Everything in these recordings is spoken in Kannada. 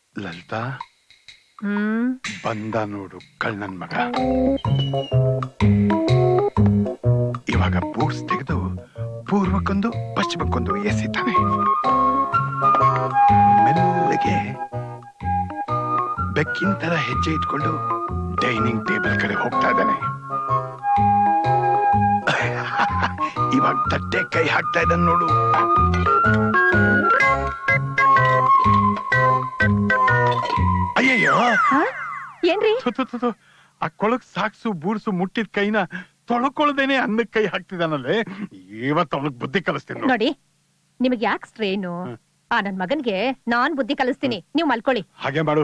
ಲಲಿತಾ ಹ್ಮ್ ಬಂದ ನೋಡು ಕಳ್ಳನ್ ಮಗ ಇವಾಗ ಬೂಟ್ಸ್ ತೆಗೆದು ಪೂರ್ವಕ್ಕೊಂದು ಪಶ್ಚಿಮಕ್ಕೊಂದು ಎಸಿತಾನೆ ಮೆಲ್ಲಗೆ ಬೆಕ್ಕಿನ ತರ ಹೆಜ್ಜೆ ಇಟ್ಕೊಂಡು ಡೈನಿಂಗ್ ಟೇಬಲ್ ಕಡೆ ಹೋಗ್ತಾ ಇದ್ದಾನೆ ಇವಾಗ ತಟ್ಟೆ ಕೈ ಹಾಕ್ತಾ ಇದ್ದಾನೆ ನೋಡು ಅಯ್ಯಯ್ಯೋ ಏನ್ರಿ ಥು, ಥು, ಥು, ಥು. ಆ ಕೊಳಕ್ ಸಾಕ್ಸು ಬೂಡ್ಸು ಮುಟ್ಟಿದ ಕೈನ ತೊಳ್ಕೊಳ್ದೇನೆ ಅನ್ನಕ್ ಕೈ ಹಾಕ್ತಿದಾನಲ್ಲೇ ಇವತ್ತು ಅವನಿಗೆ ಬುದ್ಧಿ ಕಲಿಸ್ತೀನಿ ನೋಡು. ನೋಡಿ ನಿಮಗೆ ಯಾಕೆ ಸ್ಟ್ರೇನು ಆ ನನ್ ಮಗನ್ಗೆ ನಾನ್ ಬುದ್ಧಿ ಕಲಿಸ್ತೀನಿ ನೀವು ಮಲ್ಕೊಳ್ಳಿ ಹಾಗೆ ಮಾಡು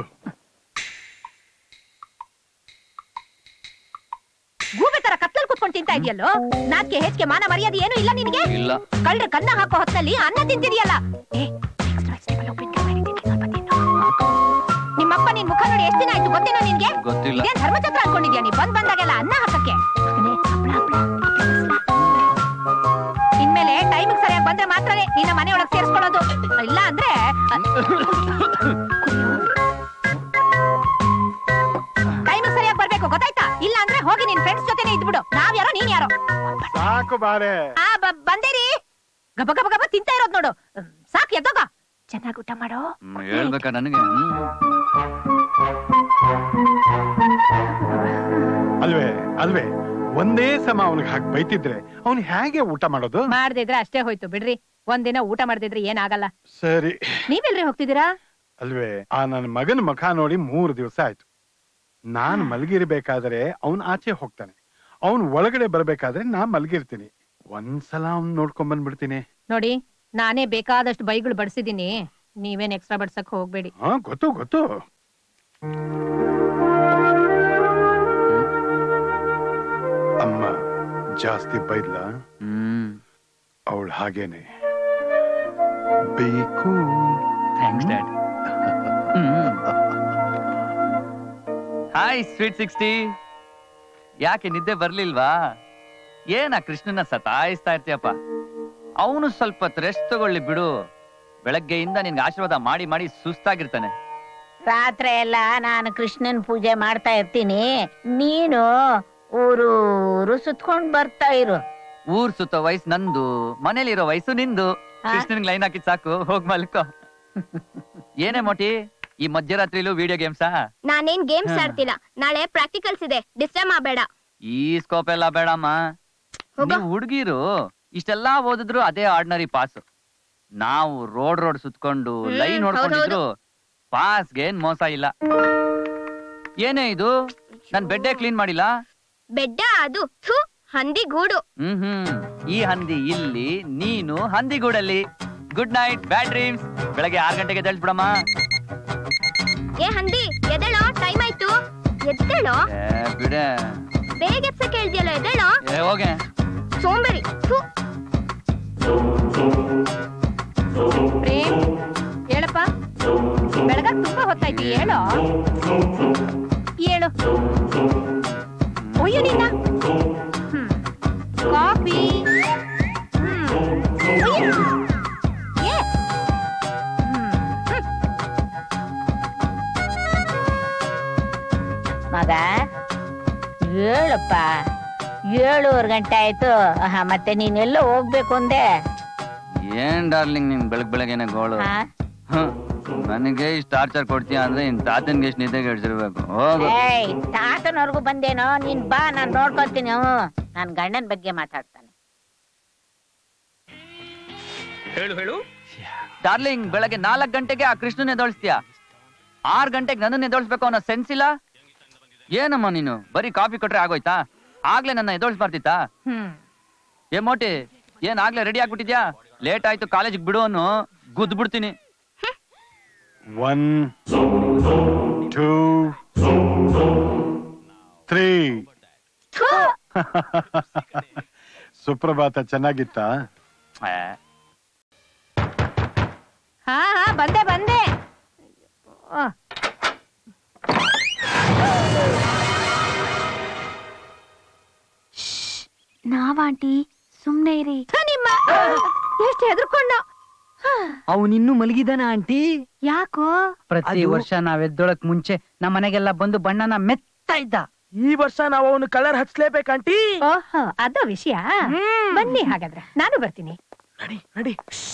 ಗೂಬೆ ತರ ಕತ್ತಲ್ ಕುತ್ಕೊಂಡ್ ತಿಂತಾ ಇದೆಯಲ್ಲೋ ನಾಕೆ ಹೆಚ್ಚಿಗೆ ಮಾನ ಮರ್ಯಾದೆ ಏನು ಇಲ್ಲ ನಿನಗೆ ಇಲ್ಲ ಕಳ್ರ ಕನ್ನ ಹಾಕೋ ಹೊತ್ತಲ್ಲಿ ಅನ್ನ ತಿಂತಿದೀಯಲ್ಲ ಏ next vegetable ಉಪ್ಪಿನ್ಕಾಯಿ ಮಾಡಿದ್ದೀನಿ, ಸ್ವಲ್ಪ ತಿನ್ನು. ನಿಮ್ಮಪ್ಪ ನಿನ್ ಮುಖ ನೋಡಿ ಎಷ್ಟ್ ದಿನ ಆಯ್ತು ಗೊತ್ತೇನೋ ನಿನ್ಗೆ ಗೊತ್ತಿಲ್ಲ ಇದೇನ್ ಧರ್ಮಛತ್ರ ಅನ್ಕೊಂಡಿದ್ಯಾ ನೀ ಬಂದ್ ಬಂದಾಗೆಲ್ಲ ಅನ್ನ ಹಾಕಕ್ಕೆ ಮಗನೇ, ಹಪ್ಳ, ಹಪ್ಳ, ಹಪ್ಳ ಬಿಸ್ಲ. ಇನ್ಮೇಲೆ ಟೈಮಿಗೆ ಸರಿಯಾಗಿ ಬಂದ್ರೆ ಮಾತ್ರನೇ ನಿನ್ನ ಮನೆ ಒಳಗ್ ಸೇರಿಸ್ಕೊಳ್ಳೋದು ಇಲ್ಲ ಅಂದ್ರೆ ಟೈಮಿಗೆ ಸರಿಯಾಗಿ ಬರ್ಬೇಕು ಗೊತ್ತಾಯ್ತಾ ಇಲ್ಲ ಅಂದ್ರೆ ಹೋಗಿ ನಿನ್ ಫ್ರೆಂಡ್ಸ್ ಜೊತೆನೆ ಇದ್ಬಿಡು ನಾವ್ ಯಾರೋ ನೀನ್ ಯಾರೋ ಸಾಕು ಬಾರೆ ಆ ಬ- ಬಂದೇರಿ ಗಬ ಗಬ ಗಬ ತಿಂತಾ ಇರೋದ್ ನೋಡು ಹ್ಮ್, ಸಾಕ್ ಎದ್ದೋಗ ಚೆನ್ನಾಗಿ ಊಟ ಮಾಡೋ ಹ್ಮ್, ಹೇಳ್ಬೇಕಾ ನನಗೆ ಹ್ಮ್. ಅಲ್ವೇ ಅಲ್ವೇ ಒಂದೇ ಸಮ ಅವನಿಗೆ ಹಾಕಿ ಬೈತಿದ್ರೆ ಅವನು ಹೇಗೆ ಊಟ ಮಾಡೋದು ಮಾಡ್ದಿದ್ರೆ ಅಷ್ಟೇ ಹೋಯ್ತು ಬಿಡ್ರಿ ಒಂದಿನ ಊಟ ಮಾಡ್ದಿದ್ರೆ ಏನಾಗಲ್ಲ ಸರಿ ನೀವೆಲ್ರಿ ಹೋಗ್ತಿದ್ದೀರಾ ಅಲ್ವೇ ಆ ನನ್ನ ಮಗನ ಮುಖ ನೋಡಿ ಮೂರು ದಿವಸ ಆಯ್ತು ನಾನ್ ಮಲಗಿರ್ಬೇಕಾದ್ರೆ ಅವನ್ ಆಚೆ ಹೋಗ್ತಾನೆ ಅವನ್ ಒಳಗಡೆ ಬರ್ಬೇಕಾದ್ರೆ ನಾ ಮಲಗಿರ್ತೀನಿ ಒಂದ್ಸಲ ಅವ್ನ್ ನೋಡ್ಕೊಂಡ್ ಬಂದ್ಬಿಡ್ತೀನಿ ನೋಡಿ ನಾನೇ ಬೇಕಾದಷ್ಟು ಬೈಗಳು ಬಡಿಸಿದೀನಿ ನೀವೇನ್ ಎಕ್ಸ್ಟ್ರಾ ಬಡ್ಸಕ್ ಹೋಗ್ಬೇಡಿ ಹಾ ಗೊತ್ತು ಗೊತ್ತು ಅಮ್ಮ ಜಾಸ್ತಿ ಬೈದ್ಲ ಹ್ಮ್ ಅವಳು ಹಾಗೇನೆ ಬೇಕು thanks dad hi sweet sixty ಯಾಕೆ ನಿದ್ದೆ ಬರ್ಲಿಲ್ವಾ ಏನ ಕೃಷ್ಣನ ಸತಾಯಿಸ್ತಾ ಇರ್ತೀಯಪ್ಪ ಅವನು ಸ್ವಲ್ಪ ರೆಸ್ಟ್ ತಗೊಳ್ಳಿ ಬಿಡು ಬೆಳಗ್ಗೆಯಿಂದ ನಿನ್ಗೆ ಆಶೀರ್ವಾದ ಮಾಡಿ ಮಾಡಿ ಸುಸ್ತಾಗಿರ್ತಾನೆ ರಾತ್ರಿ ಎಲ್ಲ ನಾನು ಕೃಷ್ಣನ್ ಪೂಜೆ ಮಾಡ್ತಾ ಇರ್ತೀನಿ ನೀನು ಊರೂರು ಸುತ್ಕೊಂಡ್ ಬರ್ತಾ ಇರು ಊರ್ ಸುತ್ತ ವಯಸ್ಸು ನಂದು ಮನೇಲಿರೋ ವಯಸ್ಸು ನಿಂದು ಕೃಷ್ಣನ್ಗೆ ಲೈನ್ ಹಾಕಿದ್ ಸಾಕು ಹೋಗ್ ಮಲ್ಕೋ ಏನೇ ಮೋಟಿ ಈ ಮಧ್ಯರಾತ್ರಿಲೂ ವಿಡಿಯೋ ಗೇಮ್ಸಾ ನಾನೇನ್ ಗೇಮ್ಸ್ ಹಾ. ಆಡ್ತಿಲ್ಲ ನಾಳೆ ಪ್ರಾಕ್ಟಿಕಲ್ಸ್ ಇದೆ ಡಿಸ್ಟರ್ಬ್ ಮಾಡಬೇಡ ಈ ಸ್ಕೋಪ್ ಎಲ್ಲ ಬೇಡಮ್ಮ ಹೋಗ. ನೀವು ಹುಡುಗಿರು ಇಷ್ಟೆಲ್ಲಾ ಓದಿದ್ರು ಅದೇ ಆರ್ಡಿನರಿ ಪಾಸ್ ನಾವು ರೋಡ್ ರೋಡ್ ಸುತ್ಕೊಂಡು ಹ್ಮ್, ಲೈನ್ ನೋಡ್ಕೊಂಡಿದ್ರು ಪಾಸ್ಗೆ ಏನ್ ಮೋಸ ಇಲ್ಲ ಏನೇ ಇದು ನನ್ ಬೆಡ್ಡೇ ಕ್ಲೀನ್ ಮಾಡಿಲ್ಲ ಬೆಡ್ಡ ಅದು ಥು ಹಂದಿ ಗೂಡು ಹ್ಮ್ ಹ್ಮ್ ಈ ಹಂದಿ ಇಲ್ಲಿ ನೀನು ಹಂದಿಗೂಡಲ್ಲಿ ಗುಡ್ ನೈಟ್ ಬ್ಯಾಡ್ ಡ್ರೀಮ್ಸ್ ಬೆಳಗ್ಗೆ ಆರ್ ಗಂಟೆಗೆ ಬಿಡಮ್ಮ ಏ ಹಂದಿ ಎದ್ದೇಳೋ ಟೈಮ್ ಆಯ್ತು ಎದ್ದೇಳೋ ಏ ಬಿಡೆ ಬೇಗ ಎಪ್ಸ ಕೇಳ್ದಿಯಲ್ಲ ಎದ್ದೇಳೋ ಏ ಹೋಗೆ ಸೋಂಬೇರಿ ಥು ಪ್ರೇಮ್ ಹೇಳಪ್ಪ ಬೆಳಗಾಗ ತುಂಬಾ ಹೊತ್ತಾಯ್ತು ಹೇಳೋ ಹೇಳು ಒಯ್ಯು ನಿನ್ನ ಹ್ಮ್ ಕಾಫಿ ಹ್ಮ್ ಒಯ್ಯು. Yes. ಹ್ಮ್. ಹ್ಮ್. ಮಗ ಹೇಳಪ್ಪ ಏಳೂವರೆ ಗಂಟೆ ಆಯ್ತು ಆಹಾ, ಮತ್ತೆ ನೀನೆಲ್ಲೋ ಹೋಗ್ಬೇಕು ಅಂದೆ ಏನ್ ಡಾರ್ಲಿಂಗ್ ನಿನ್ ಬೆಳಗ್ ಬೆಳಗ್ಗೆನೆ ಗೋಳು ಹಾ? ಹ್ಮ್. ನನಗೆ ಇಷ್ಟ ಟಾರ್ಚರ್ ಕೊಡ್ತೀಯ ಅಂದ್ರೆ ಇನ್ ತಾತನ್ಗೆ ಎಷ್ಟು ನಿದ್ದೆಗೆ ಹಿಡ್ಸಿರ್ಬೇಕು ಹೋಗು ಏಯ್ ತಾತನವರೆಗೂ ಬಂದೇನೋ ನೀನ್ ಬಾ ನಾನ್ ನೋಡ್ಕೊತೀನಿ ಹ್ಞೂ ನಾನ್ ಗಂಡನ್ ಬಗ್ಗೆ ಮಾತಾಡ್ತಾನೆ ಹೇಳು ಹೇಳು ಡಾರ್ಲಿಂಗ್ ಬೆಳಗ್ಗೆ ನಾಲ್ಕ್ ಗಂಟೆಗೆ ಆ ಕೃಷ್ಣನ್ ಎದೊಳಿಸ್ತೀಯ ಆರ್ ಗಂಟೆಗೆ ನನ್ನನ್ನ ಎದೊಳಿಸ್ಬೇಕು ಅನ್ನೋ ಸೆನ್ಸ್ ಇಲ್ಲ ಏನಮ್ಮ ನೀನು ಬರೀ ಕಾಫಿ ಕೊಟ್ರೆ ಆಗೋಯ್ತಾ ಆಗ್ಲೇ ನನ್ನ ಎದೊಳಿಸ್ಬಾರ್ದಿತ್ತಾ ಹ್ಮ್ ಏ ಮೋಟಿ ಏನ್ ಆಗ್ಲೇ ರೆಡಿ ಆಗ್ಬಿಟ್ಟಿದ್ಯಾ ಲೇಟ್ ಆಯ್ತು ಕಾಲೇಜಿಗೆ ಬಿಡು ಅನ್ನು ಗುದ್ದು ಬಿಡ್ತೀನಿ ಒನ್ ಟೂ ತ್ರೀ ಸುಪ್ರಭಾತ ಚೆನ್ನಾಗಿತ್ತಾ ಏ, ಹಾ ಹಾ ಬಂದೆ ಬಂದೆ ಆ. ನಾವಾಂಟಿ ಸುಮ್ನೆ ಇರಿ ಥ ನಿಮ್ಮ ಎಷ್ಟು ಹೆದರ್ಕೊಂಡ ಅವನಿನ್ನು ಮಲಗಿದಾನ ಆಂಟಿ ಯಾಕೋ ಪ್ರತಿ ಅದು- ವರ್ಷ ನಾವ್ ಎದ್ದೊಳಕ್ ಮುಂಚೆ ನಮ್ಮ ಮನೆಗೆಲ್ಲ ಬಂದು ಬಣ್ಣನ ಮೆತ್ತಾ ಇದ್ದ ಈ ವರ್ಷ ನಾವು ಅವನು ಕಲರ್ ಹಚ್ಲೇಬೇಕಂಟಿ ಓಹೋ ಅದು ವಿಷಯ ಬನ್ನಿ ಹಾಗಾದ್ರೆ ನಾನು ಬರ್ತೀನಿ ನಡಿ ನಡಿ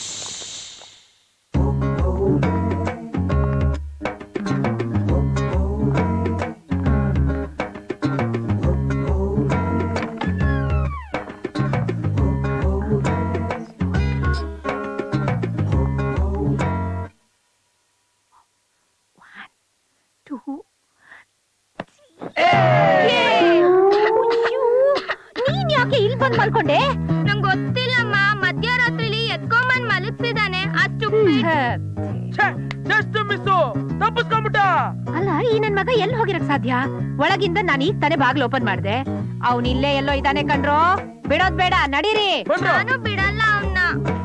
ನೀನ್ ಯಾಕೆ ಇಲ್ಲಿ ಬಂದ್ ಮಲ್ಕೊಂಡೆ ನಂಗ್ ಗೊತ್ತಿಲ್ಲಮ್ಮ ಮಧ್ಯರಾತ್ರಿಲಿ ಎತ್ಕೊಂಬಂದ್ ಮಲಗ್ಸಿದಾನೆ ಅಷ್ಟು ಜಸ್ಟ್ ಮಿಸ್ಸು ತಪ್ಪಿಸ್ಕೊಂಬಿಟ್ಟ ಅಲ್ಲ ಈ ನನ್ ಮಗ ಎಲ್ಲಿ ಹೋಗಿರಕ್ ಸಾಧ್ಯ ಒಳಗಿಂದ ನಾನು ಈಗ ತಾನೇ ಬಾಗ್ಲು ಓಪನ್ ಮಾಡ್ದೆ ಅವ್ನ್ ಇಲ್ಲೇ ಎಲ್ಲೋ ಇದ್ದಾನೆ ಕಣ್ರೋ ಬಿಡೋದ್ ಬೇಡ ನಡೀರಿ ಬಂದ್ರು ನಾನು ಬಿಡಲ್ಲ ಅವನ್ನ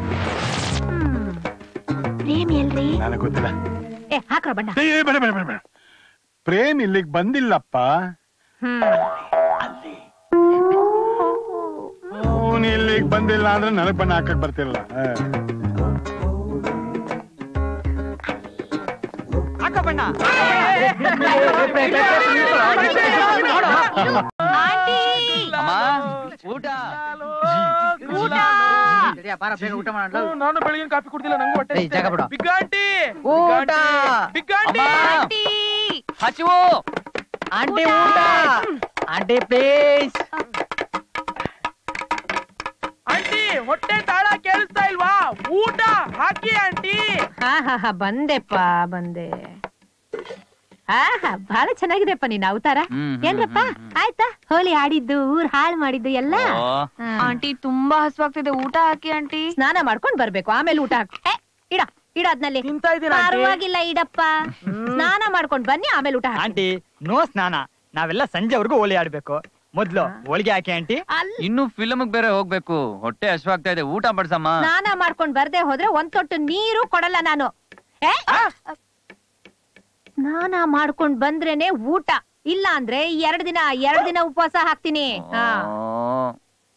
ಪ್ರೇಮ್ ಎಲ್ರಿ ನನಗೆ ಗೊತ್ತಿಲ್ಲ ಏ ಹಾಕ್ರ ಬಣ್ಣ ಏ, ಏ, ಬೇಡ ಬೇಡ ಬೇಡ ಬೇಡ ಪ್ರೇಮ್ ಇಲ್ಲಿಗೆ ಬಂದಿಲ್ಲಪ್ಪ ಹ್ಮ್ ಅವನು ಇಲ್ಲಿಗೆ ಬಂದಿಲ್ಲ ಅಂದ್ರೆ ನನಗ್ ಬಣ್ಣ ಹಾಕಕ್ ಬರ್ತಿಲ್ಲ ಆ. ಹಾಕ ಬಣ್ಣ ಅಮ್ಮ ಊಟ ಊಟ ಮಾಡಲು ಹ್ಮ್, ನಾನು ಬೆಳಿಗ್ಗೆ ಕಾಫಿ ಕುಡ್ದಿಲ್ಲ ನಂಗೂ ಹೊಟ್ಟೆ ಏಯ್, ಜಾಗ ಬಿಡು. ಬಿಗ್ ಆಂಟಿ ಊಟ. ಬಿಗ್ ಆಂಟಿ ಅಮ್ಮ ಹಸಿವು ಆಂಟಿ ಊಟ ಆಂಟಿ ಪ್ಲೀಸ್ ಆಂಟಿ ಹೊಟ್ಟೆ ತಾಳ ಕೇಳಿಸ್ತಾ ಇಲ್ವಾ ಊಟ ಹಾಕಿ ಆಂಟಿ ಹಾ ಹಾ ಹಾ ಬಂದೆಪ್ಪ ಬಂದೆ ಹಾ ಹಾ ಬಹಳ ಚೆನ್ನಾಗಿದೆಪ್ಪ ನಿನ್ನ ಅವತಾರ ಹ್ಮ್, ಹ್ಮ್, ಏನ್ರಪ್ಪ ಹ್ಮ್, ಹ್ಮ್. ಆಯ್ತಾ ಹೋಲಿ ಆಡಿದ್ದು ಊರ್ ಹಾಳು ಮಾಡಿದ್ದು ಎಲ್ಲ ಓ, ಹಾ. ಆಂಟಿ ತುಂಬಾ ಹಸುವಾಗ್ತಿದೆ ಊಟ ಹಾಕಿ ಆಂಟಿ ಸ್ನಾನ ಮಾಡ್ಕೊಂಡ್ ಬರ್ಬೇಕು ಆಮೇಲೆ ಊಟ ಹಾಕು ಏ, ಇಡ ಇಡ ಅದ್ನಲ್ಲಿ ತಿಂತಾ ಇದೀನಿ ಆಂಟಿ ಪರವಾಗಿಲ್ಲ ಇಡಪ್ಪ ಸ್ನಾನ ಮಾಡ್ಕೊಂಡ್ ಬನ್ನಿ ಆಮೇಲೆ ಊಟ ಹಾಕಿ ಆಂಟಿ ನೋ ಸ್ನಾನ ನಾವೆಲ್ಲ ಸಂಜೆವರೆಗೂ ಹೋಳಿ ಆಡ್ಬೇಕು ಮೊದ್ಲು ಹೋಳಿಗೆ ಹಾಕಿ ಆಂಟಿ ಅಲ್ಲಿ ಇನ್ನು ಫಿಲ್ಮ್ ಬೇರೆ ಹೋಗ್ಬೇಕು ಹೊಟ್ಟೆ ಹಸಿವಾಗ್ತಾ ಇದೆ ಊಟ ಬಡ್ಸಮ್ಮ ಸ್ನಾನ ಮಾಡ್ಕೊಂಡ್ ಬರ್ದೆ ಹೋದ್ರೆ ಒಂದ್ ತೊಟ್ಟು ನೀರು ಕೊಡಲ್ಲ ನಾನು ಏ? ಸ್ನಾನ ಮಾಡ್ಕೊಂಡ್ ಬಂದ್ರೇನೆ ಊಟ ಇಲ್ಲ ಅಂದ್ರೆ ಎರಡ್ ದಿನ ಎರಡ್ ದಿನ ಉಪವಾಸ ಹಾಕ್ತೀನಿ ಹಾ ಓ.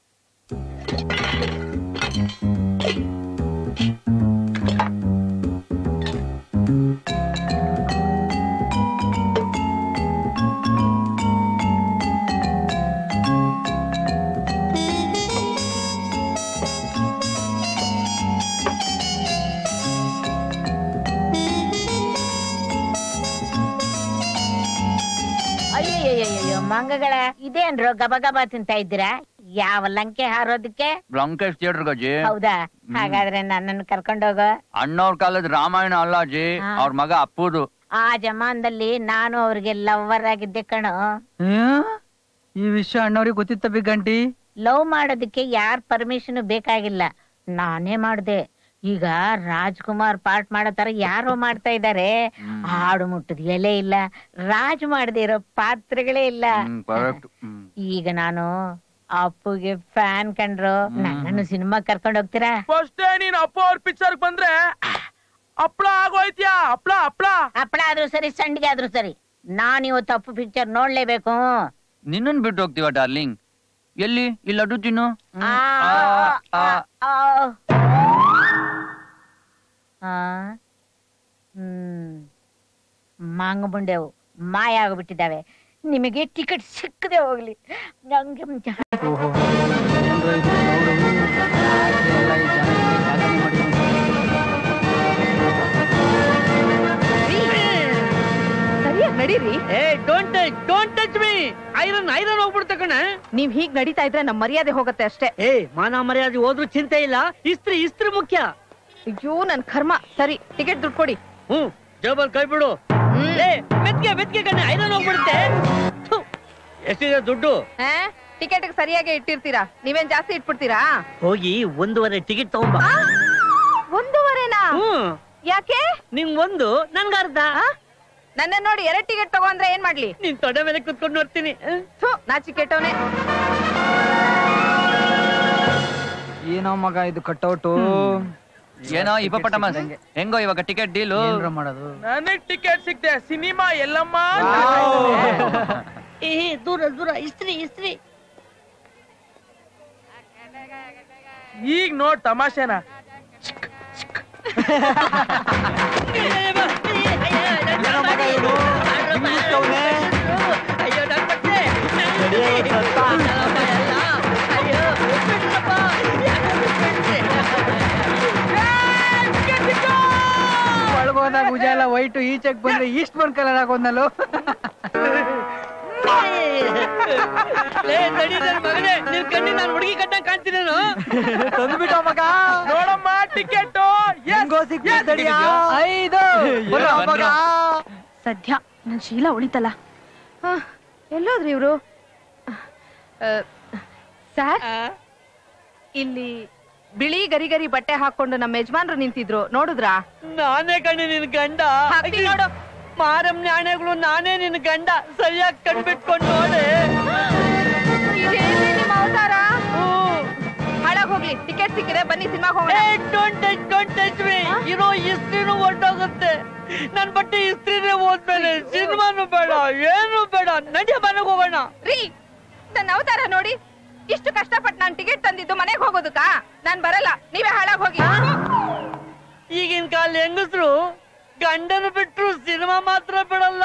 ಅಯ್ಯಯ್ಯಯ್ಯೋ ಮಂಗಗಳ ಇದೇನ್ರೋ ಗಬ ಗಬ ತಿಂತ ಇದ್ದೀರಾ ಯಾವ ಲಂಕೆ ಹಾರೋದಕ್ಕೆ ಬ್ಲಾಂಕೆಟ್ ಥಿಯೇಟರ್ ಗಜ್ಜಿ ಹೌದಾ ಹಾಗಾದ್ರೆ ನನ್ನನ್ನು ಕರ್ಕೊಂಡೋಗೋ ಅಣ್ಣವ್ರ ಕಾಲದ ರಾಮಾಯಣ ಅಲ್ಲ ಅಜ್ಜಿ ಹಾ. ಅವ್ರ ಮಗ ಅಪ್ಪುದು ಆ ಜಮಾನದಲ್ಲಿ ನಾನು ಅವ್ರಿಗೆ ಲವ್ವರ್ ಆಗಿದ್ದೆ ಕಣೋ ಈ ವಿಷಯ ಅಣ್ಣವ್ರಿಗೆ ಗೊತ್ತಿತ್ತ ಬಿಗ್ ಆಂಟಿ ಲವ್ ಮಾಡೋದಕ್ಕೆ ಯಾರ್ ಪರ್ಮಿಷನ್ ಬೇಕಾಗಿಲ್ಲ ನಾನೇ ಮಾಡ್ದೆ ಈಗ ರಾಜ್ಕುಮಾರ್ ಪಾಠ ಮಾಡೋ ತರ ಯಾರೋ ಮಾಡ್ತಾ ಇದ್ದಾರೆ ಹಾಡು ಮುಟ್ಟದ ಎಲೆ ಇಲ್ಲ ರಾಜ್ ಮಾಡದೇ ಇರೋ ಪಾತ್ರಗಳೇ ಇಲ್ಲ ಕರೆಕ್ಟ್ ಈಗ ನಾನು ಅಪ್ಪುಗೆ ಫ್ಯಾನ್ ಕಂಡ್ರು ನನ್ನನ್ನು ಸಿನಿಮಾ ಕರ್ಕೊಂಡ್ ಹೋಗ್ತೀರಾ ಫಸ್ಟ್ ನೀನ್ ಅಪ್ಪ ಅವ್ರ ಪಿಕ್ಚರ್ ಬಂದ್ರೆ ಹಪ್ಳ ಆಗೋಯ್ತ್ಯಾ ಹಪ್ಳ ಹಪ್ಳ ಹಪ್ಪಳ ಆದ್ರೂ ಸರಿ ಸಂಡಿಗೆ ಆದ್ರೂ ಸರಿ ನಾನ್ ಇವತ್ತು ಅಪ್ಪು ಪಿಕ್ಚರ್ ನೋಡ್ಲೇಬೇಕು ನಿನ್ನನ್ ಬಿಟ್ಟು ಹೋಗ್ತೀವ ಡಾರ್ಲಿಂಗ್ ಎಲ್ಲಿ ಈ ಲಡ್ಡು ತಿನ್ನು ಆ, ಆ, ಆ, ಆ. ಹ್ಮ್ ಮಾಂಗಬುಂಡೆವು ಮಾಯ ಆಗ್ಬಿಟ್ಟಿದ್ದಾವೆ ನಿಮಗೆ ಟಿಕೆಟ್ ಸಿಕ್ಕದೆ ಹೋಗ್ಲಿ ನಂಗೆ ಸರಿಯಾಗಿ ನಡೀರಿ ಏ don't touch don't touch me iron iron ಹೋಗ್ಬಿಡ್ತ ಕಣ ನೀವ್ ಹೀಗ್ ನಡೀತಾ ಇದ್ರೆ ನಮ್ ಮರ್ಯಾದೆ ಹೋಗತ್ತೆ ಅಷ್ಟೇ ಏ ಮಾನ ಮರ್ಯಾದೆ ಹೋದ್ರು ಚಿಂತೆ ಇಲ್ಲ ಇಸ್ತ್ರಿ ಇಸ್ತ್ರಿ ಮುಖ್ಯ ಅಯ್ಯೋ ನನ್ ಕರ್ಮ ಸರಿ ಟಿಕೆಟ್ ದುಡ್ಡು ಕೊಡಿ ಹ್ಮ್ ಜೇಬಲ್ ಕೈ ಬಿಡು ಏ ಮೆತ್ಗೆ ಮೆತ್ಗೆ ಕಣ ಐರನ್ ಹೋಗ್ಬಿಡುತ್ತೆ ಥು, ಎಷ್ಟಿದೆ ದುಡ್ಡು ಟಿಕೆಟ್ ಸರಿಯಾಗಿ ಇಟ್ಟಿರ್ತೀರಾ ನೀವೇನ್ ಜಾಸ್ತಿ ಇಟ್ಬಿಡ್ತೀರಾ ಹೋಗಿ ಒಂದೂವರೆ ಟಿಕೆಟ್ ತಗೊಂಬ ಒಂದೂವರೆನಾ ಹ್ಮ್ ಯಾಕೆ ನಿಂಗ್ ಒಂದು ನನ್ಗ ಅರ್ಧ ನನ್ನ ನೋಡಿ ಎರಡ್ ಟಿಕೆಟ್ ತಗೊಂಡ್ರೆ ಏನ್ ಮಾಡ್ಲಿ ನಿನ್ ತೊಡೆ ಮೇಲೆ ಕುತ್ಕೊಂಡು ನೋಡ್ತೀನಿ ನಾಚಿಕೆಟ್ಟವನೇ ಏನೋ ಮಗ ಇದು ಕಟ್ಔಟು ಏನೋ ಇಪ್ಪ ಪಟಮ ಹೆಂಗೋ ಇವಾಗ ಟಿಕೆಟ್ ಡೀಲು ಮಾಡೋದು ನನಗ್ ಟಿಕೆಟ್ ಸಿಕ್ತೆ ಸಿನಿಮಾ ಎಲ್ಲಮ್ಮ ಏ ದೂರ ದೂರ ಇಸ್ತ್ರಿ ಇಸ್ತ್ರಿ ಈಗ ನೋಡ್ ತಮಾಷೆನ ಅಯ್ಯೋ ನನ್ ಬಟ್ಟೆ ಅಯ್ಯೋ ಬಿಟ್ಬಿಟ್ರಪ್ಪ. ಯಾಕೋ ಬಿಟ್ಬಿಟ್ರಿ? ಒಳಗೋದಾಗ ಭುಜ ಎಲ್ಲ ವೈಟ್ ಈಚೆಗ್ ಬಂದ್ರೆ ಈಸ್ಟ್ ಬಂದ್ ಕಲರ್ ಹಾಕೋದ್ನಲ್ಲೋ ಲೇ, ತಡಿ ನನ್ ಮಗನೇ ನಿನ್ ಕಣ್ಣಿ ನಾನು ಹುಡುಗಿ ಕಟ್ಟಂಗ್ ಕಾಣ್ತೀನೇನು ತಂದ್ಬಿಟ್ಟ ಮಗ ನೋಡಮ್ಮ ಟಿಕೆಟ್ ಹೆಂಗೋ ಸಿಕ್ತು ತಡಿಯಾ ಐದು ಬರೋ ಮಗ ಸದ್ಯ ನನ್ ಶೀಲ ಉಳಿತಲ್ಲ ಆ, ಎಲ್ಲೋದ್ರಿ ಇವ್ರು ಸರ್ ಇಲ್ಲಿ ಬಿಳಿ ಗರಿ ಗರಿ ಬಟ್ಟೆ ಹಾಕೊಂಡು ನಮ್ಮ ಯಜಮಾನ್ರು ನಿಂತಿದ್ರು ನೋಡುದ್ರಾ ನಾನೇ ಕಣ್ಣಿ ನಿನ್ ಗಂಡ ಹಾಕ್ತೀನಿ ನೋಡು. ಮಾರಮ್ ನ್ಯಾಣೆಗಳು ನಾನೇ ನಿನ್ ಗಂಡ ಸರಿಯಾಗಿ ಕಣ್ಬಿಟ್ಕೊಂಡು ನೋಡೆ ಇದೇನ್ರಿ ನಿಮ್ಮ ಅವತಾರ ಹಾಳಾಗ್ ಹೋಗ್ಲಿ ಟಿಕೆಟ್ ಸಿಕ್ಕಿದೆ ಬನ್ನಿ ಸಿನಿಮಾಗ್ ಹೋಗೋಣ don't touch don't touch me ಇರೋ ಇಸ್ತ್ರಿನೂ ಹೊರ್ಟೋಗುತ್ತೆ ನನ್ ಬಟ್ಟೆ ಇಸ್ತ್ರಿನೇ ಹೋದ್ಮೇಲೆ ಸಿನಿಮಾನು ಬೇಡ ಏನು ಬೇಡ ನಡಿಯ ಮನೆಗೆ ಹೋಗೋಣ ರೀ ನನ್ನ ಅವತಾರ ನೋಡಿ ಇಷ್ಟು ಕಷ್ಟಪಟ್ಟು ನಾನು ಟಿಕೆಟ್ ತಂದಿದ್ದು ಮನೆಗೆ ಹೋಗೋದಕ್ಕಾ ನಾನ್ ಬರಲ್ಲ ನೀವೇ ಹಾಳಾಗ್ ಹೋಗಿ ಈಗಿನ ಕಾಲ ಹೆಂಗಸ್ರು ಗಂಡನ ಬಿಟ್ರು ಸಿನಿಮಾ ಮಾತ್ರ ಬಿಡಲ್ಲ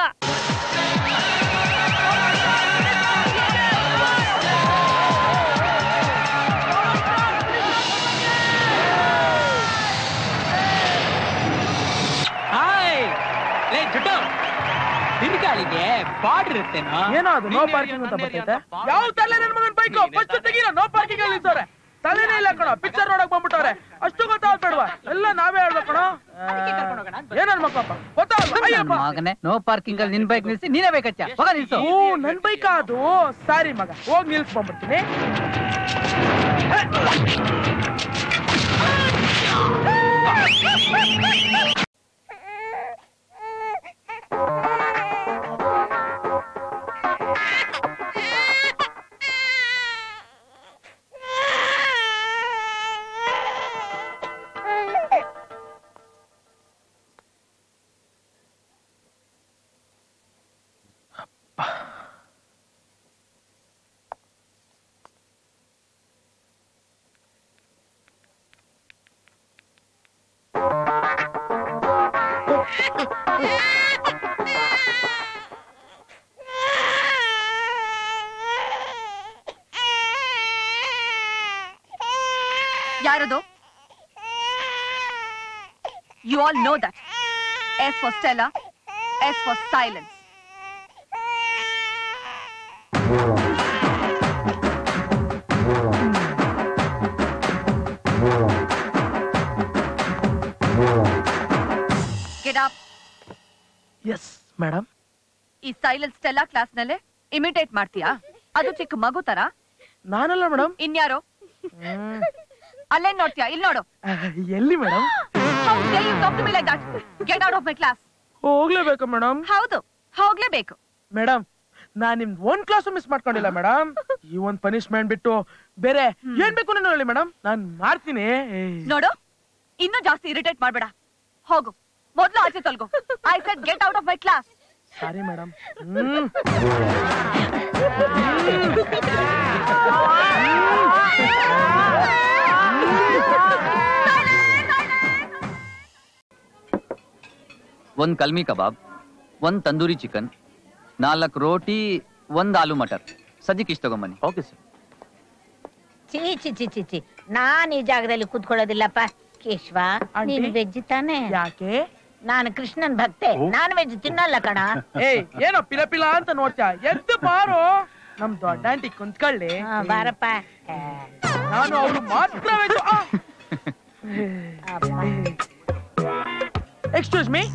ಹಾಯ್ ಲೇ ಜುಟ್ಟು ತಿರ್ಗಾಳಿಗೆ ಬಾರ್ಡರ್ ಇರುತ್ತೇನೋ ಏನೋ ಅದು ನೋ ಪಾರ್ಕಿಂಗ್ ಅಂತ ಬರ್ತೈತೆ ಯಾವ ತಲೆ ನನ್ ಮಗನ್ ಬೈಕ್ ಫಸ್ಟ್ ತೆಗೀರ ನೋ ಪಾರ್ಕಿಂಗ್ ಅಲ್ಲಿ ನಿಲ್ಸವ್ರೆ ತಲೆನೇ ಇಲ್ಲ ಕಣೋ ಪಿಕ್ಚರ್ ನೋಡಕ್ ಬಂದ್ಬಿಟ್ಟವ್ರೆ ಅಷ್ಟು ಗೊತ್ತಾಗ್ಬೇಡ್ವಾ ಎಲ್ಲ ನಾವೇ ಹೇಳ್ಬೇಕು ಕಣೋ ಏನನ್ ಮಕ್ಕಳಪ್ಪ ಗೊತ್ತಾಗಲ್ಲ ಅಯ್ಯಪ್ಪ ಮಗನೇ ನೋ ಪಾರ್ಕಿಂಗ್ ಅಲ್ಲಿ ನಿನ್ ಬೈಕ್ ನಿಲ್ಸಿ ನೀನೇ ಬೇಕಚ್ಚ ಮಗ ನಿಲ್ಸು ಓ ನನ್ ಬೈಕ್ ಅದು ಸಾರಿ ಮಗ ಹೋಗಿ ನಿಲ್ಸ್ ಬಂದ್ಬಿಡ್ತೀನಿ ಯಾರದು you all know that S for Stella S for silence get up S madam ಈ ಸೈಲೆನ್ಸ್ ಸ್ಟೆಲ್ಲಾ ಕ್ಲಾಸ್ ನಲ್ಲೇ ಇಮಿಟೇಟ್ ಮಾಡ್ತೀಯಾ ಅದು ಚಿಕ್ಕ ಮಗು ತರ ನಾನಲ್ಲ ಮೇಡಮ್ ಇನ್ಯಾರು ಅಲ್ಲೇನ್ ನೋಡ್ತೀಯಾ ಇಲ್ಲಿ ನೋಡು ಎಲ್ಲಿ madam How dare you talk to me like that? Get out of my class. ಹೋಗ್ಲೇಬೇಕು ಮೇಡಮ್ ಹೌದು ಹೋಗ್ಲೇಬೇಕು ಮೇಡಮ್ ನಾನ್ ನಿಮ್ದು ಒಂದ್ ಕ್ಲಾಸ್ ಮಿಸ್ ಮಾಡ್ಕೊಂಡಿಲ್ಲ ಮೇಡಮ್ ಈ ಒಂದ್ ಪನಿಷ್ಮೆಂಟ್ ಬಿಟ್ಟು ಬೇರೆ ಏನ್ ಬೇಕು ನಾನು ಹೇಳಿ ಮೇಡಮ್ ನಾನ್ ಮಾಡ್ತೀನಿ ನೋಡು ಇನ್ನೂ ಜಾಸ್ತಿ ಇರಿಟೇಟ್ ಮಾಡ್ಬೇಡ ಹೋಗು ಮೊದ್ಲು ಆಚೆ ತೊಲ್ಗು I said get out of my class sorry madam ಹ್ಮ್ ಒಂದ್ ಕಲ್ಮಿ ಕಬಾಬ್ ಒಂದ್ ತಂದೂರಿ ಚಿಕನ್ ನಾಲ್ಕು ರೋಟಿ ಒಂದ್ ಆಲೂ ಮಟರ್ ಸದ್ಯಕ್ಕೆ ಇಷ್ಟ ತಗೊಂಬನ್ನಿ ಓಕೆ ಸರ್ ಚೀ ಚಿ ಚಿ ಚಿ ಚಿ ನಾನ್ ಈ ಜಾಗದಲ್ಲಿ ಕೂತ್ಕೊಳ್ಳೋದಿಲ್ಲಪ್ಪ ಕೇಶವ ಆಂಟಿ? ನೀನ್ ವೆಜ್ ತಾನೆ ಯಾಕೆ ನಾನು ಕೃಷ್ಣನ್ ಭಕ್ತೆ ನಾನ್ ವೆಜ್ ತಿನ್ನಲ್ಲ ಕಣ ಏಯ್ ಏನೋ ಪಿಲ ಪಿಲ ಅಂತ ನೋಡ್ತ್ಯಾ ಎದ್ದು ಬಾರು ನಮ್ ದೊಡ್ಡ ಆಂಟಿ ಕುಂತ್ಕೊಳ್ಳಿ ಹಾ, ಬಾರಪ್ಪ ಆ, ನಾನು ಅವ್ರು ಮಾತ್ರ ಅಪ್ಪ. ಎಕ್ಸ್ಕ್ಯೂಸ್ ಮೀ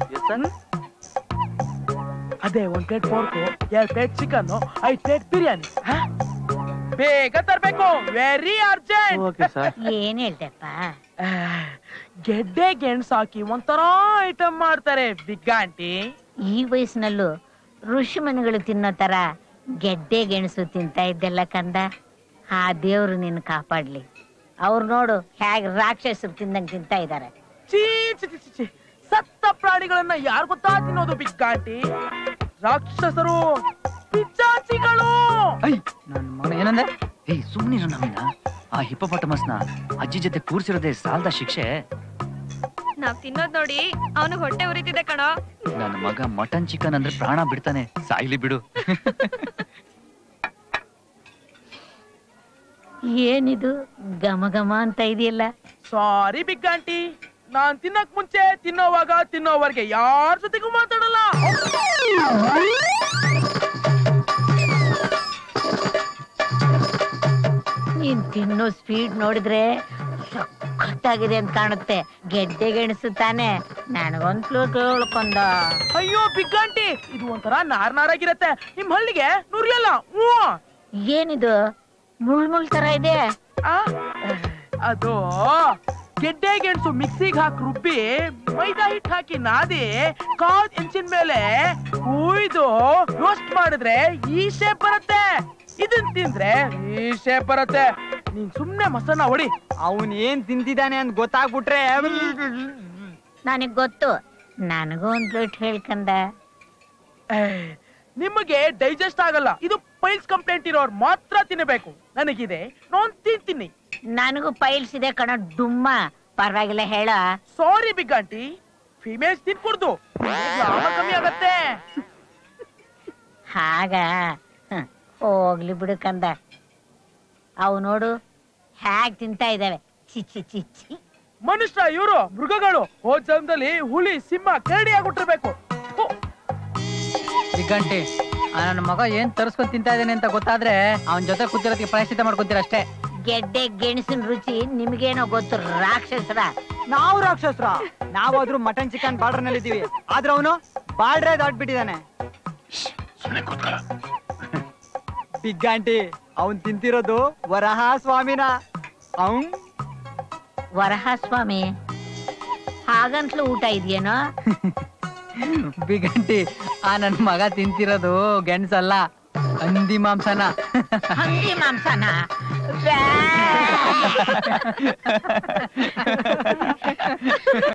ಅದೇ ಒಂದ್ ಪ್ಲೇಟ್ ಪೋರ್ಕು ಎರಡ್ ಪ್ಲೇಟ್ ಚಿಕನ್ ಐದ್ ಪ್ಲೇಟ್ ಬಿರಿಯಾನಿ ಹ? ಬೇಗ ತರ್ಬೇಕು ವೆರಿ ಅರ್ಜೆಂಟ್ ಏನ್ ಹೇಳ್ದೆಪ್ಪ ಗೆಡ್ಡೆ ಗೆಣಸು ಹಾಕಿ ಒಂಥರ ಐಟಮ್ ಮಾಡ್ತಾರೆ ಬಿಗ್ ಆಂಟಿ ಈ ವಯಸ್ಸಿನಲ್ಲೂ ಋಷಿ ಮನೆಗಳು ತಿನ್ನೋ ತರ ಗೆಡ್ಡೆ ಗೆಣಸು ತಿಂತಾ ಇದ್ದೆಲ್ಲ ಕಂದ ಆ ದೇವ್ರು ನಿನ್ನ ಕಾಪಾಡ್ಲಿ ಅವ್ರು ನೋಡು ಹೇಗ್ ರಾಕ್ಷಸರು ತಿಂದಂಗ್ ತಿಂತಾ ಇದಾರೆ ಚೀ ಚಿ ಚಿ, ಚಿ, ಚಿ. ಸತ್ತ ಪ್ರಾಣಿಗಳನ್ನ ಯಾರು ಗೊತ್ತಾ ತಿನ್ನೋದು ಬಿಗ್ ಆಂಟಿ ರಾಕ್ಷಸರು ಪಿಚಾಚಿಗಳು ನನ್ ಮಗನ ಏನಂದೆ ಏಯ್ ಸುಮ್ನಿರು ನಮ್ಮಿಂದ ಆ ಹಿಪ್ಪಪಟಮಸ್ನ ಅಜ್ಜಿ ಜೊತೆ ಕೂರ್ಸಿರೋದೇ ಸಾಲದ ಶಿಕ್ಷೆ ನಾವ್ ತಿನ್ನೋದ್ ನೋಡಿ ಅವನು ಹೊಟ್ಟೆ ಉರಿತಿದೆ ಕಣೋ ನನ್ನ ಮಗ ಮಟನ್ ಚಿಕನ್ ಅಂದ್ರೆ ಪ್ರಾಣ ಬಿಡ್ತಾನೆ ಸಾಯ್ಲಿ ಬಿಡು ಏನಿದು ಘಮ ಘಮ ಅಂತ ಇದೆಯಲ್ಲ ಸಾರಿ ಬಿಗ್ ಆಂಟಿ ನಾನ್ ತಿನ್ನಕ್ ಮುಂಚೆ ತಿನ್ನೋವಾಗ ತಿನ್ನೋವರೆಗೆ ಯಾರ ಜೊತೆಗೂ ಮಾತಾಡಲ್ಲ ನೀನ್ ತಿನ್ನೋ ಸ್ಪೀಡ್ ನೋಡಿದ್ರೆ ಸಖತ್ತಾಗಿದೆ ಅಂತ ಕಾಣುತ್ತೆ ಗೆಡ್ಡೆ ಗೆಣಸು ತಾನೆ ನನಗೊಂದು ಉಳ್ಕೊಂಡ ಅಯ್ಯೋ ಬಿಗ್ ಆಂಟಿ ಇದು ಒಂಥರ ನಾರ್ ನಾರಾಗಿರತ್ತೆ ನಿಮ್ ಹಳ್ಳಿಗೆ ನುರಿಯಲ್ಲ ಹ್ಞೂ ಏನಿದು ಮುಳ್ ಮುಳ್ ತರ ಇದೆ ಆ, ಅದು ಗೆಡ್ಡೆ ಗೆಣಸು ಮಿಕ್ಸಿಗೆ ಹಾಕಿ ರುಬ್ಬಿ ಮೈದಾ ಹಿಟ್ಟು ಹಾಕಿ ನಾದಿ ಕಾದ್ ಹೆಂಚಿನ ಮೇಲೆ ಕುಯ್ದು ರೋಸ್ಟ್ ಮಾಡಿದ್ರೆ ಈ ಶೇಪ್ ಬರುತ್ತೆ ಇದನ್ ತಿಂದ್ರೆ ಈ ಶೇಪ್ ಬರುತ್ತೆ ನೀನ್ ಸುಮ್ನೆ ಮಸನ ಹೊಡಿ ಅವನ್ ಏನ್ ತಿಂತಿದ್ದಾನೆ ಅಂತ ಗೊತ್ತಾಗ್ಬಿಟ್ರೆ ನನಗ್ ಗೊತ್ತು ನನಗೂ ಒಂದ್ ಪ್ಲೇಟ್ ಹೇಳ್ಕಂದ ಏ, ನಿಮಗೆ ಡೈಜೆಸ್ಟ್ ಆಗಲ್ಲ ಇದು ಪೈಲ್ಸ್ ಕಂಪ್ಲೇಂಟ್ ಇರೋರು ಮಾತ್ರ ತಿನ್ನಬೇಕು ನನಗಿದೆ ನಾನ್ ತಿಂತೀನಿ ನನಗೂ ಪೈಲ್ಸ್ ಇದೆ ಕಣ ಡುಮ್ಮ ಪರವಾಗಿಲ್ಲ ಹೇಳ ಸಾರಿ ಬಿಗ್ ಆಂಟಿ ಫಿಮೇಲ್ಸ್ ತಿನ್ಕೂಡ್ದು ಲಾಭ ಕಮ್ಮಿ ಆಗತ್ತೆ ಹಾಗ ಹ್ಮ್, ಹೋಗ್ಲಿ ಬಿಡು ಕಂದ ಅವು ನೋಡು ಹ್ಯಾಗ್ ತಿಂತಾ ಇದಾವೆ ಚಿ ಚಿ ಚಿ ಚಿ ಮನುಷ್ಯ ಇವರು ಮೃಗಗಳು ಹೋದ್ ಜನ್ಮದಲ್ಲಿ ಹುಲಿ ಸಿಂಹ ಕರಡಿ ಆಗ್ಬಿಟ್ಟಿರ್ಬೇಕು ಥು, ಗಂಟೆ ನನ್ನ ಮಗ ಏನ್ ತರ್ಸ್ಕೊಂಡ್ ತಿಂತಾ ಇದ್ದಾನೆ ಅಂತ ಗೊತ್ತಾದ್ರೆ ಅವನ್ ಜೊತೆ ಕೂತಿರೋದಕ್ಕೆ ಪ್ರಾಯಶ್ಚಿತ ಮಾಡ್ಕೊಂತೀರ ಅಷ್ಟೇ ಗೆಡ್ಡೆ ಗೆಣಸಿನ ರುಚಿ ನಿಮ್ಗೇನೋ ಗೊತ್ತು ರಾಕ್ಷಸರ ನಾವು ರಾಕ್ಷಸ್ರ ನಾವಾದ್ರೂ ಮಟನ್ ಚಿಕನ್ ಬಾರ್ಡರ್ ನಲ್ಲಿ ಇದೀವಿ ಆದ್ರೆ ಅವನು ಬಾರ್ಡ್ರೇ ದಾಟ್ಬಿಟ್ಟಿದ್ದಾನೆ ಸುಮ್ಮನೆ ಕೂತ್ಕೊಳ್ಳ ಬಿಗ್ ಆಂಟಿ ಅವನ್ ತಿಂತಿರೋದು ವರಹ ಸ್ವಾಮಿನ ಅವನ್ ವರಹ ಸ್ವಾಮಿ ಹಾಗಂತಲೂ ಊಟ ಇದೆಯೇನೋ ಬಿಗ್ ಆಂಟಿ ಆ ನನ್ ಮಗ ತಿಂತಿರೋದು ಗೆಣಸಲ್ಲ ಹಂದಿ ಮಾಂಸನ ಹಂದಿ ಮಾಂಸನ ಬ್ಯಾ